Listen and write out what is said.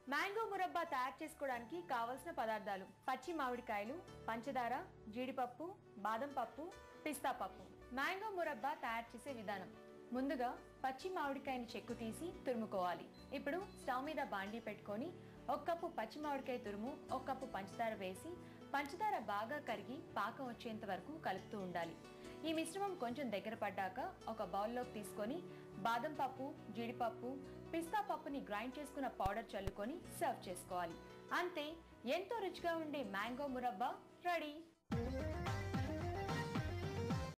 mango murabba తయారు చేసుకోవడానికి కావలసిన పదార్థాలు పచ్చి మామిడికాయలు పంచదార జీడిపప్పు బాదం పప్పు పిస్తా పప్పు మ్యాంగో మురబ్బా తయారు చేసే విధానం ముందుగా పచ్చి మామిడికాయని చెక్కు తీసి తురుముకోవాలి ఇప్పుడు స్టవ్ మీద బాండీ పెట్టుకొని ఒక కప్పు పచ్చి మామిడికాయ తురుము ఒక కప్పు పంచదార వేసి పంచదార బాగా కరిగి పాకం వచ్చేంత వరకు కలుపుతూ ఉండాలి ఈ మిశ్రమం కొంచెం దగ్గర పడ్డాక ఒక బౌల్లోకి తీసుకొని బాదం పప్పు జీడిపప్పు పిస్తా పప్పుని గ్రైండ్ చేసుకున్న పౌడర్ చల్లుకొని సర్వ్ చేసుకోవాలి అంతే ఎంతో రుచిగా ఉండే మ్యాంగో మురబ్బా రెడీ